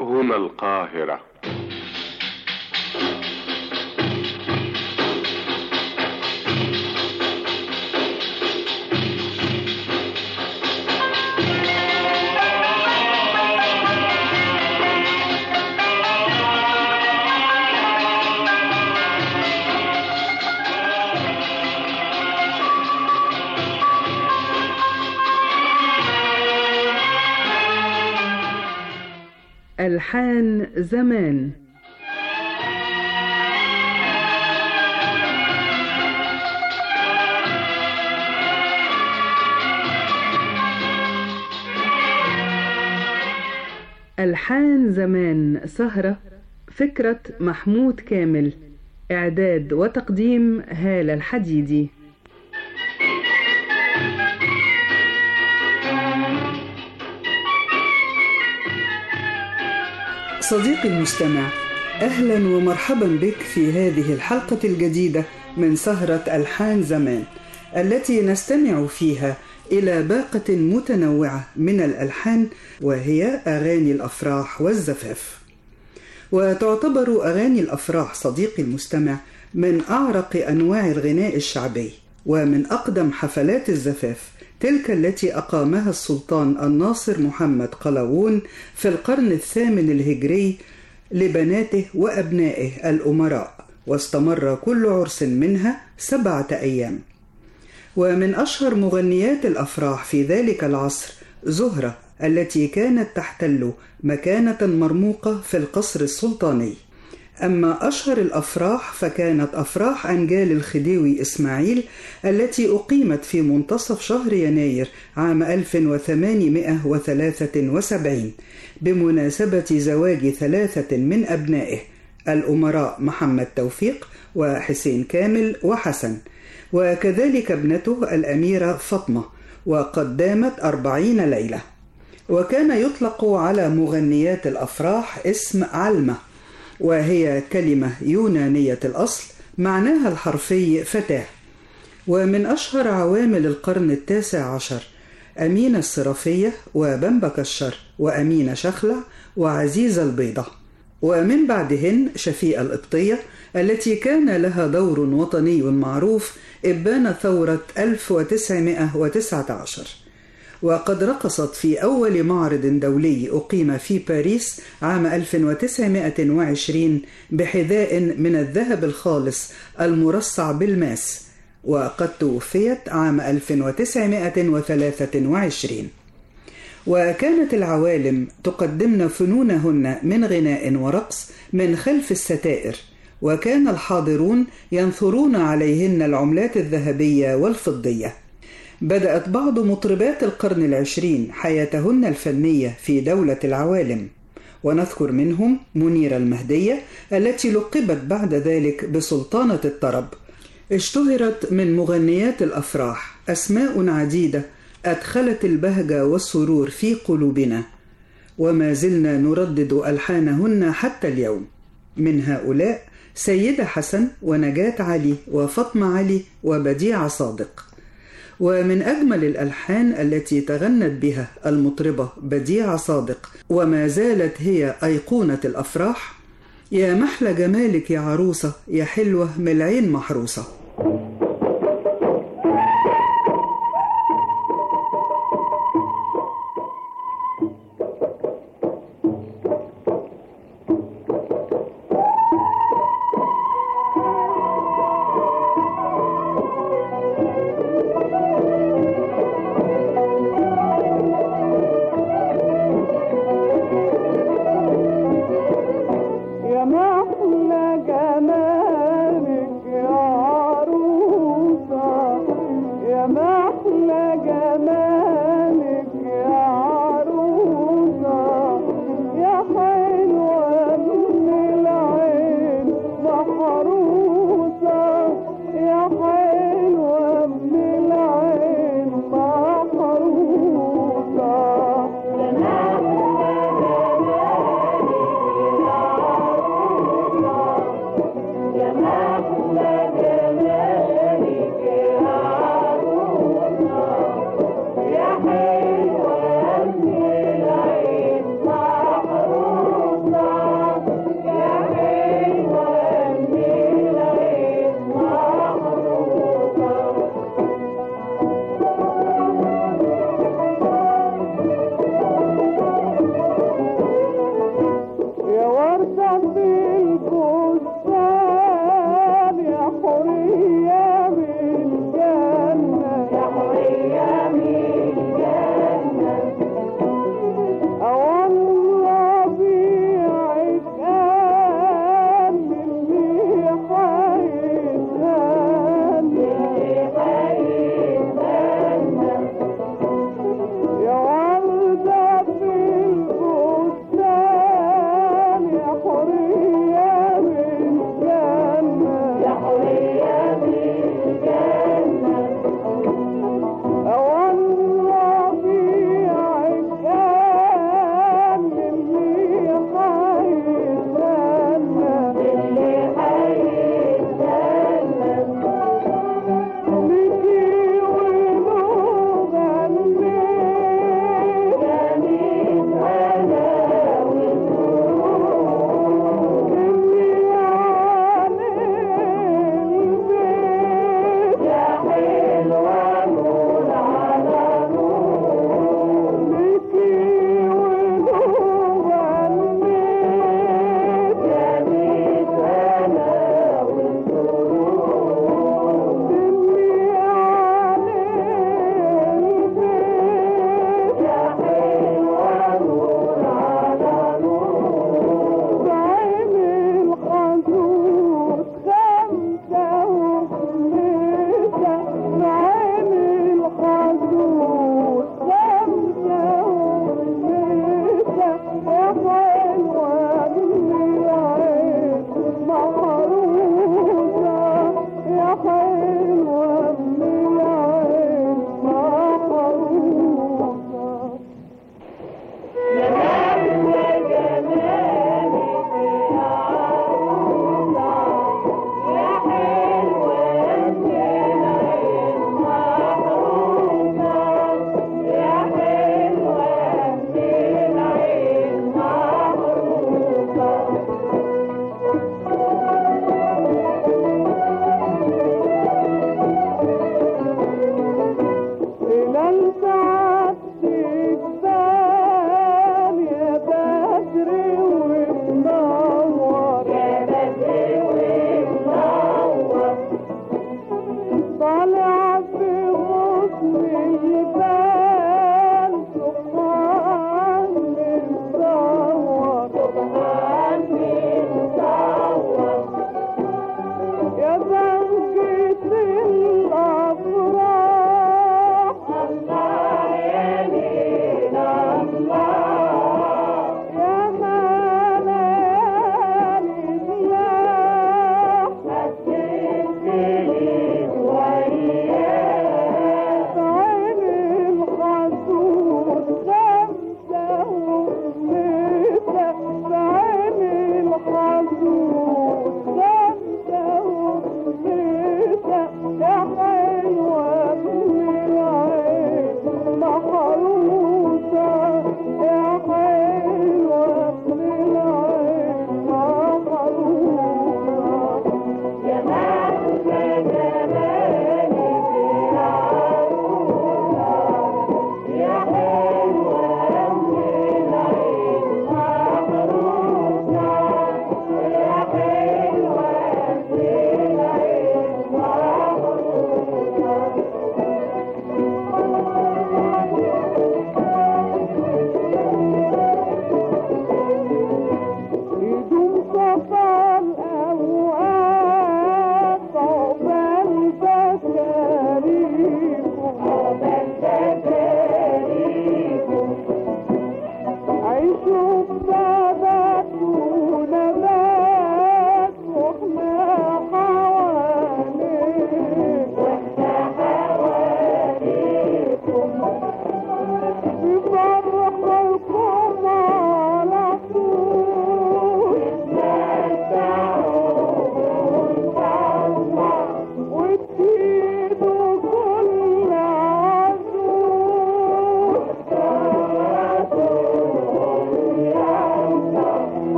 هنا القاهرة ألحان زمان ألحان زمان سهرة فكرة محمود كامل إعداد وتقديم هالة الحديدي صديقي المستمع اهلا ومرحبا بك في هذه الحلقه الجديده من سهره الحان زمان التي نستمع فيها الى باقه متنوعه من الالحان وهي اغاني الافراح والزفاف وتعتبر اغاني الافراح صديقي المستمع من اعرق انواع الغناء الشعبي ومن اقدم حفلات الزفاف تلك التي أقامها السلطان الناصر محمد قلاوون في القرن الثامن الهجري لبناته وأبنائه الأمراء واستمر كل عرس منها سبعة أيام ومن أشهر مغنيات الأفراح في ذلك العصر زهرة التي كانت تحتل مكانة مرموقة في القصر السلطاني أما أشهر الأفراح فكانت أفراح أنجال الخديوي إسماعيل التي أقيمت في منتصف شهر يناير عام 1873 بمناسبة زواج ثلاثة من أبنائه الأمراء محمد توفيق وحسين كامل وحسن وكذلك ابنته الأميرة فاطمة وقد دامت أربعين ليلة وكان يطلق على مغنيات الأفراح اسم علمة وهي كلمة يونانية الأصل معناها الحرفي فتاة ومن أشهر عوامل القرن التاسع عشر أمينة الصرافية وبنبة كشر وأمينة شخلع وعزيزة البيضة ومن بعدهن شفيقة القبطية التي كان لها دور وطني معروف إبان ثورة 1919 وقد رقصت في أول معرض دولي أقيم في باريس عام 1920 بحذاء من الذهب الخالص المرصع بالماس وقد توفيت عام 1923 وكانت العوالم تقدمن فنونهن من غناء ورقص من خلف الستائر وكان الحاضرون ينثرون عليهن العملات الذهبية والفضية بدأت بعض مطربات القرن العشرين حياتهن الفنية في دولة العوالم ونذكر منهم منيرة المهدية التي لقبت بعد ذلك بسلطانة الطرب اشتهرت من مغنيات الأفراح أسماء عديدة أدخلت البهجة والسرور في قلوبنا وما زلنا نردد ألحانهن حتى اليوم من هؤلاء سيدة حسن ونجاة علي وفاطمة علي وبديعة صادق ومن أجمل الألحان التي تغنت بها المطربة بديعة صادق وما زالت هي أيقونة الأفراح يا محلى جمالك يا عروسة يا حلوة من العين محروسة يا محلى جمالك يا عروس يا وردة في البستان يا حرية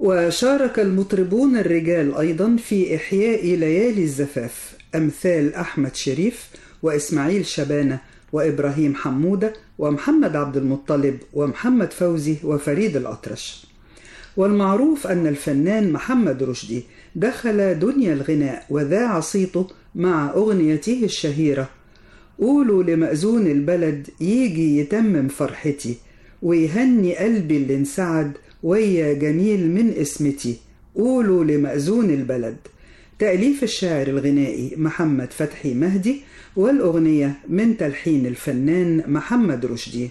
وشارك المطربون الرجال أيضا في إحياء ليالي الزفاف أمثال أحمد شريف وإسماعيل شبانة وإبراهيم حمودة ومحمد عبد المطلب ومحمد فوزي وفريد الأطرش والمعروف أن الفنان محمد رشدي دخل دنيا الغناء وذاع صيته مع أغنيته الشهيرة قولوا لمأذون البلد يجي يتمم فرحتي ويهني قلبي اللي انسعد ويا جميل من اسمتي قولوا لمأذون البلد تأليف الشاعر الغنائي محمد فتحي مهدي والأغنية من تلحين الفنان محمد رشدي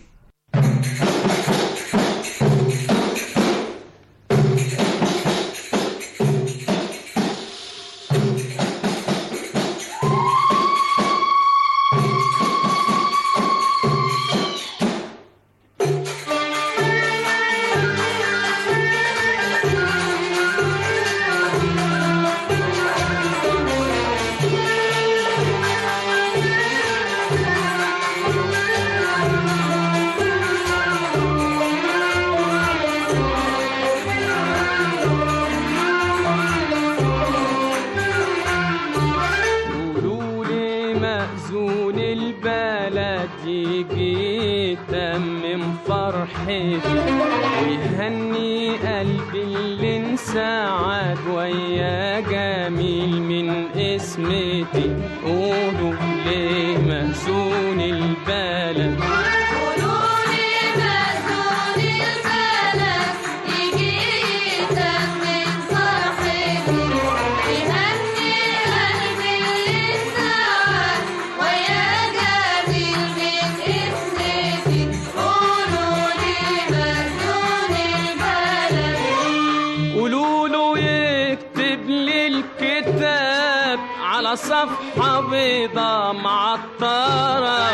قولوا لي مأذون البلد يجي يتمم فرحتي ويهني قلبي اللي انسعد ويا جميل من اسمتي قولوا لي مأذون البلد قولولي مأذون البلد يجي يتمم فرحتي يهني قلبي اللي انسعد ويا جميل من اسمتي قولولي مأذون البلد قولوا له يكتب لي الكتاب على صفحة بيضة معطرة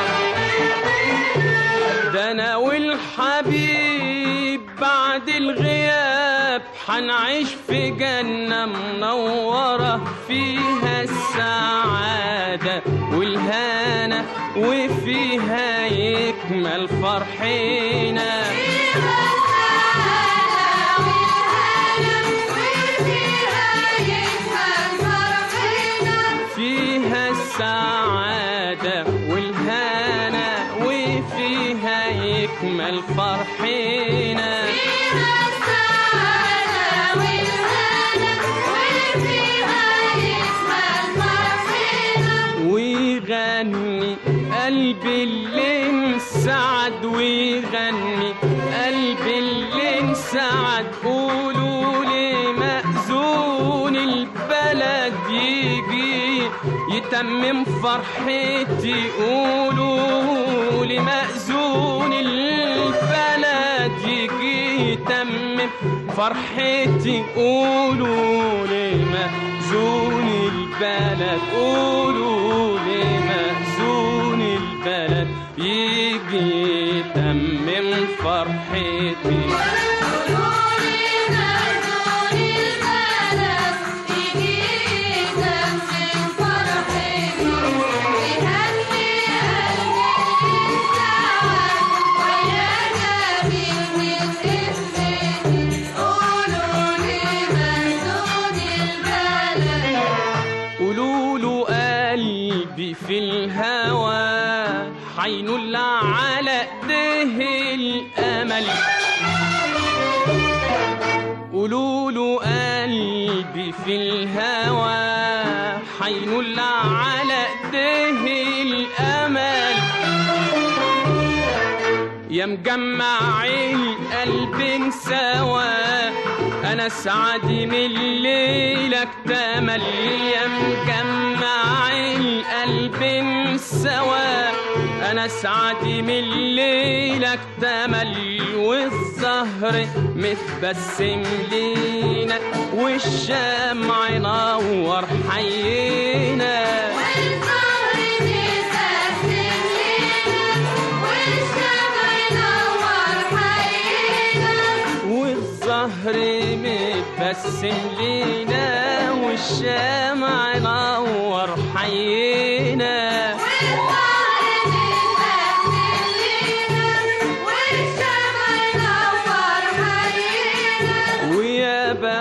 ده أنا والحبيب بعد الغياب حنعيش في جنة منورة فيها السعادة والهنا وفيها يكمل فرحنا فيها السعادة والهنا وفيها يكمل فرحنا ويغني قلبي اللي انسعد ويغني قلبي اللي انسعد قولوا لي مأذون البلد يجي يتمم فرحتي قولوا لي مأذون البلد يجي يتمم فرحتي قولوا لي مأذون البلد قولوا لي مأذون البلد يجي يتمم فرحتي قولوا له قلبي في الهوى حينول على ايديه الامل قولوا له قلبي في الهوى حينول على ايديه الامل يا مجمع القلب سوا انا سعدي من ليلك تمل يا مجمع القلب سوا انا سعدي من ليلك تمل والزهر متبسم لينا والشمع نور حينا والزهر متبسم لينا والشمع نور حينا ويا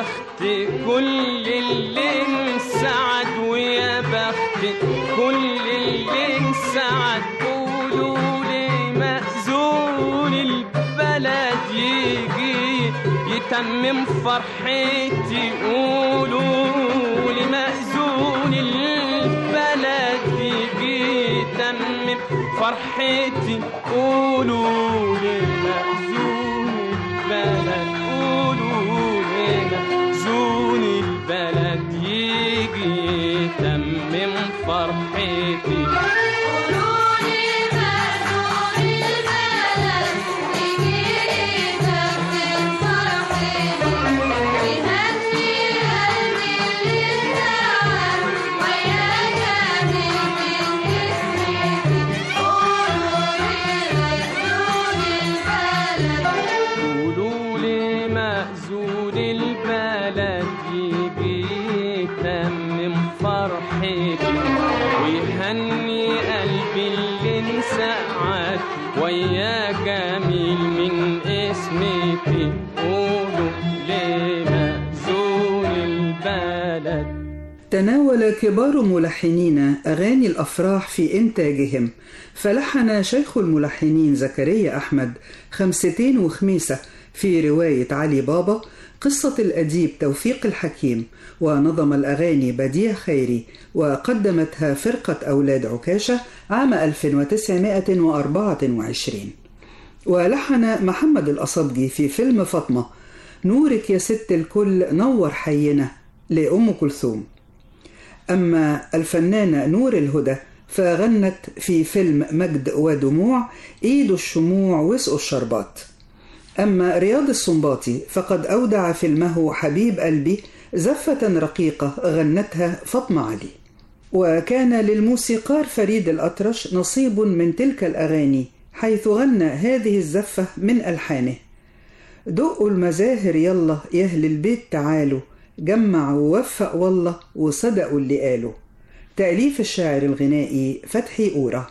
سعد قولوا لي مأذون البلد يجي يتمم فرحتي قولوا لي مأذون البلد يجي يتمم فرحتي قولوا لي مأذون البلد قولوا لي مأذون البلد يجي يتمم فرحتي قولولي مأذون البلد يجي يتمم فرحتي ويهني قلبي اللي اتسعد ويا جميل من اسمك قولولي مأذون البلد قولوا لي مأذون البلد يجي يتمم فرحتي ويهني قلبي اللي انسعد ويا جميل من اسمتي قولوا لي مأذون البلد تناول كبار ملحنين أغاني الأفراح في إنتاجهم فلحن شيخ الملحنين زكريا أحمد خمستين وخميسة في رواية علي بابا قصة الأديب توفيق الحكيم ونظم الأغاني بديع خيري وقدمتها فرقة أولاد عكاشة عام 1924 ولحن محمد الأصبجي في فيلم فاطمة نورك يا ست الكل نور حينا لأم كلثوم أما الفنانة نور الهدى فغنت في فيلم مجد ودموع إيد الشموع وسق الشربات أما رياض السنباطي فقد أودع فيلمه حبيب قلبي زفة رقيقة غنتها فاطمة علي وكان للموسيقار فريد الأطرش نصيب من تلك الأغاني حيث غنى هذه الزفة من ألحانه دقوا المزاهر يلا يا أهل البيت تعالوا جمعوا ووفق والله وصدقوا اللي قالوا تأليف الشاعر الغنائي فتحي أورا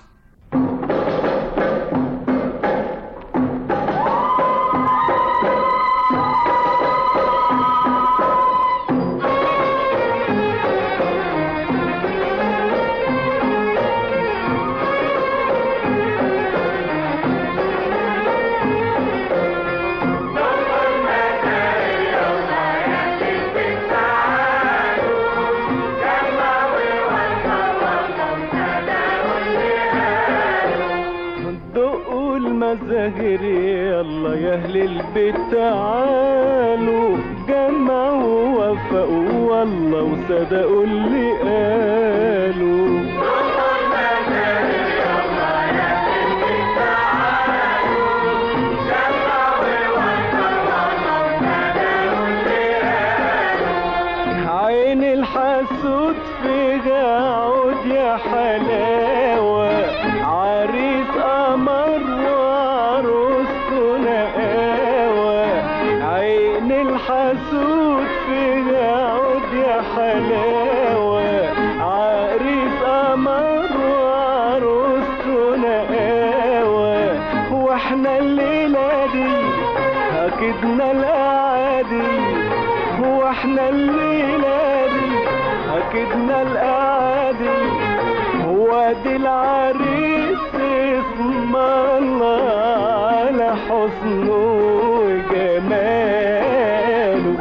دقوا المزاهر يلا يا اهل البيت تعالوا جمعوا ووفقوا والله وصدقوا اللي قالوا عين الحسود فيها عود يا حلاوة عريس قمر وعروسته نقاوة عين الحسود فيها عود يا حلاوة عريس قمر وعروسته نقاوة واحنا الليلة دي أكدنا الأعادي هو احنا الليلة دي أكدنا الأعادي هو دي العريس اسم الله على حسنه وجماله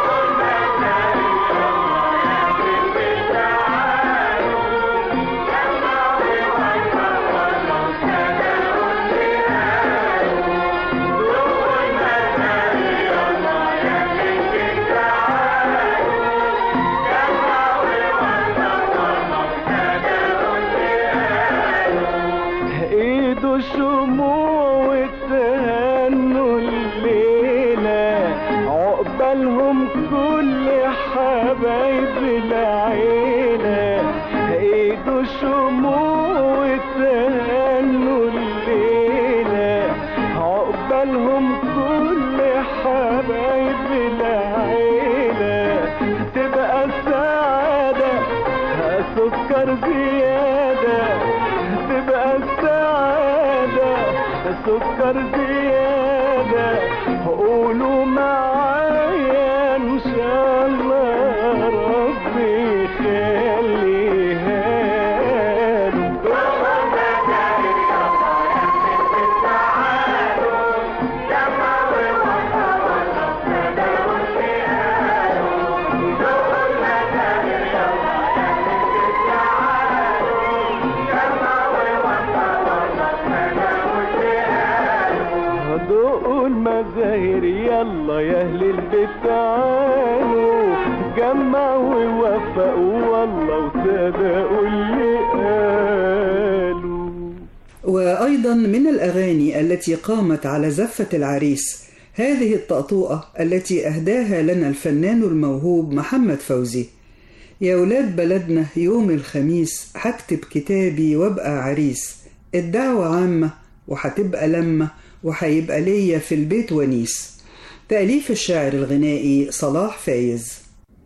ايده شموع وتهنوا الليلة عقبالهم كل حبايب العيلة ايده شموع وتهنوا الليلة عقبالهم كل حبايب العيلة تبقى السعادة سكر زيادة تبقى السعادة سكر زيادة قولوا معايا إن شاء الله ربي يخليها له اللي تعالوا جمعوا ووفقوا والله وصدقوا اللي قالوا وأيضا من الأغاني التي قامت على زفة العريس هذه الطأطوئة التي أهداها لنا الفنان الموهوب محمد فوزي يا ولاد بلدنا يوم الخميس هكتب كتابي وابقى عريس الدعوة عامة وهتبقى لمة وهيبقى ليا في البيت ونيس تأليف الشاعر الغنائي صلاح فايز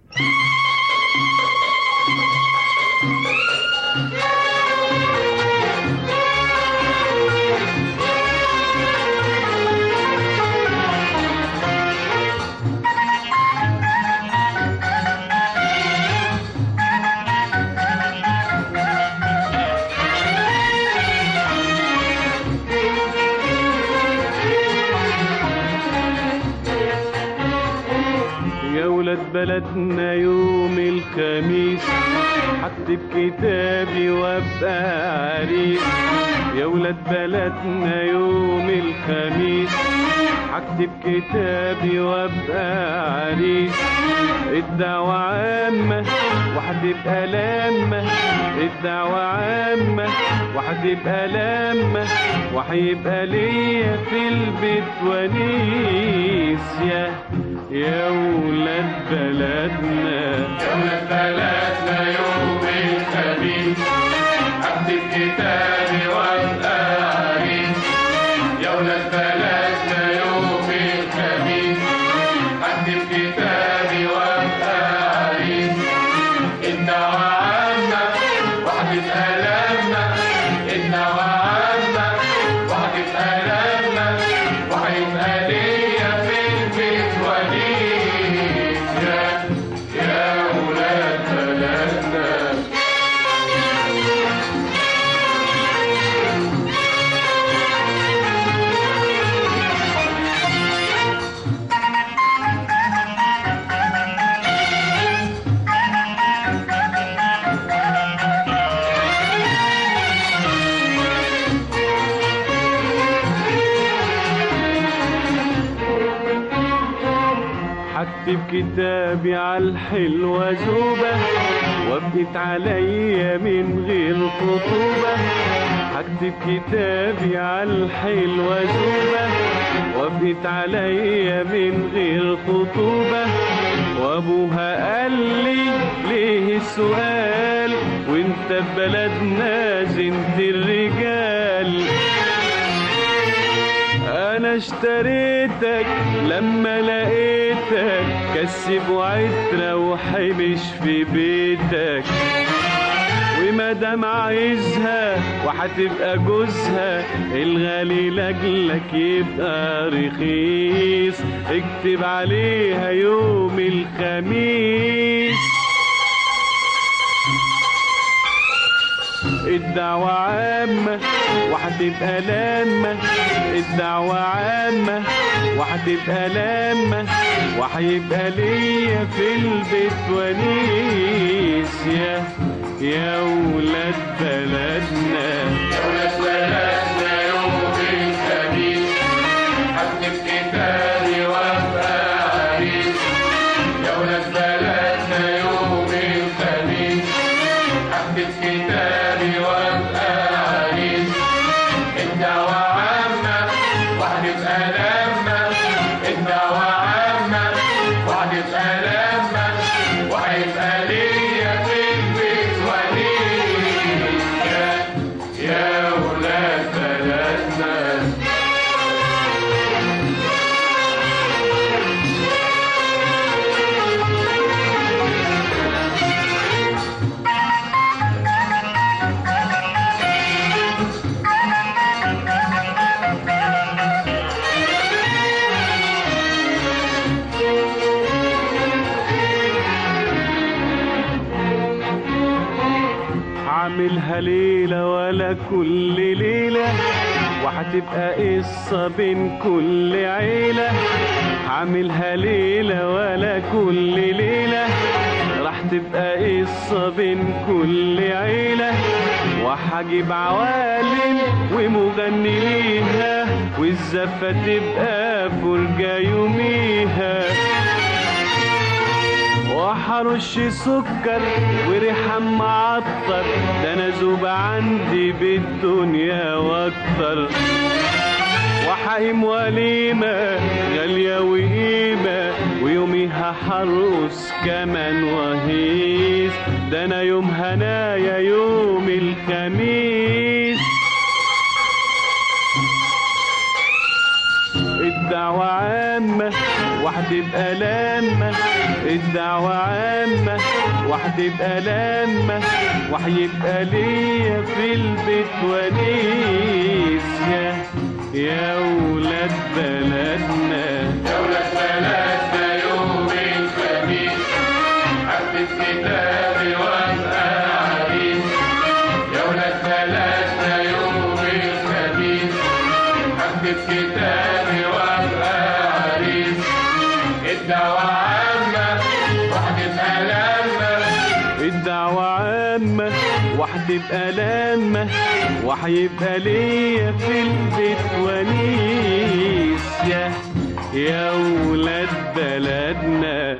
يا ولاد بلدنا يوم الخميس هكتب كتابي وابقى عريس يا ولاد بلدنا يوم الخميس هكتب كتابي وابقى عريس الدعوة عامة وهتبقى لامة الدعوة عامة وهتبقى لامة وهيبقى ليا في البيت ونيس يا يا ولاد بلدنا يا ولاد بلدنا يوم الخميس هكتب كتابي وابقى عريس يا ولاد بلدنا يوم الخميس هكتب كتابي وابقى عريس الدعوة عامة وهتبقى لامة الدعوة عامة وهتبقى لامة وهيبقى ليا في البيت وليد يا يا ولاد بلدنا هكتب كتابي على الحلوة زوبة وابقت عليا من غير خطوبة هكتب كتابي على الحلوة زوبة وابقت عليا من غير خطوبة وابوها قال لي ليه السؤال وانت في بلدنا زنت الرجال انا اشتريتك لما لقيتك كسب وعترة وحبش في بيتك ومادام عايزها وهتبقى جوزها الغالي لاجلك يبقى رخيص اكتب عليها يوم الخميس الدعوة عامة وهتبقى لامة الدعوة عامة وهتبقى لامة وهيبقى ليا في البيت ونيس يا يا ولاد بلدنا يا ولاد بلدنا يوم الخميس هكتب كتابي وابقى عريس يا ولاد بلدنا يوم الخميس هكتب كتابي وابقى عريس الدعوة عامة وهتبقى لامة الدعوة عامة وهتبقى لامة وهيبقى ليا في البيت وليد يا يا ولاد بلدنا عاملها ليلة ولا كل ليلة وهتبقى قصة بين كل عيلة عاملها ليلة ولا كل ليلة راح تبقى قصة بين كل عيلة وهجيب عوالم ومغني ليها والزفة تبقى فرجة يوميها وحرش سكر وريحة معطر ده انا ذوب عندي بالدنيا واكتر وحايم وليمة غالية وقيمة ويوميها حرقص كمان وهيس ده انا يوم هنايا يوم الخميس الدعوة عامة واحد يبقى لامة الدعوة عامة واحد يبقى لامة وهيبقى ليا في البيت ونيس يا يا ولاد بلدنا دولة بلدنا يوم الخميس حفظ كتابي وابقى عريس يا ولاد بلدنا يوم الخميس حفظ كتابي وابقى عريس الدعوة عامة وهتبقى لامة الدعوة عامة واحد يبقى لامة وهيبقى ليا في البيت ونيس يا يا ولاد بلدنا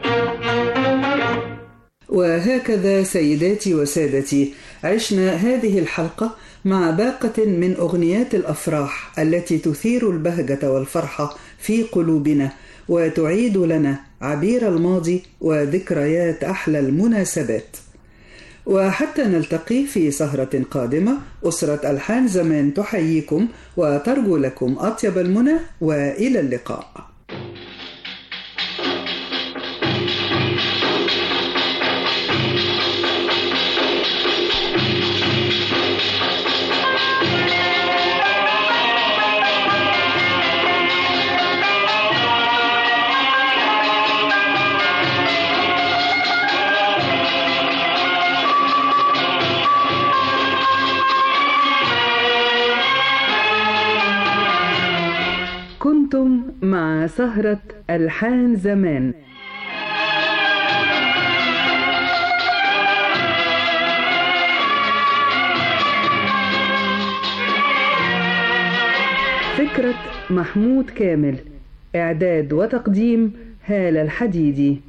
وهكذا سيداتي وسادتي عشنا هذه الحلقة مع باقة من أغنيات الأفراح التي تثير البهجة والفرحة في قلوبنا وتعيد لنا عبير الماضي وذكريات أحلى المناسبات وحتى نلتقي في سهرة قادمة أسرة ألحان زمان تحييكم وترجو لكم أطيب المنى وإلى اللقاء كنتم مع سهرة ألحان زمان فكرة محمود كامل إعداد وتقديم هالة الحديدي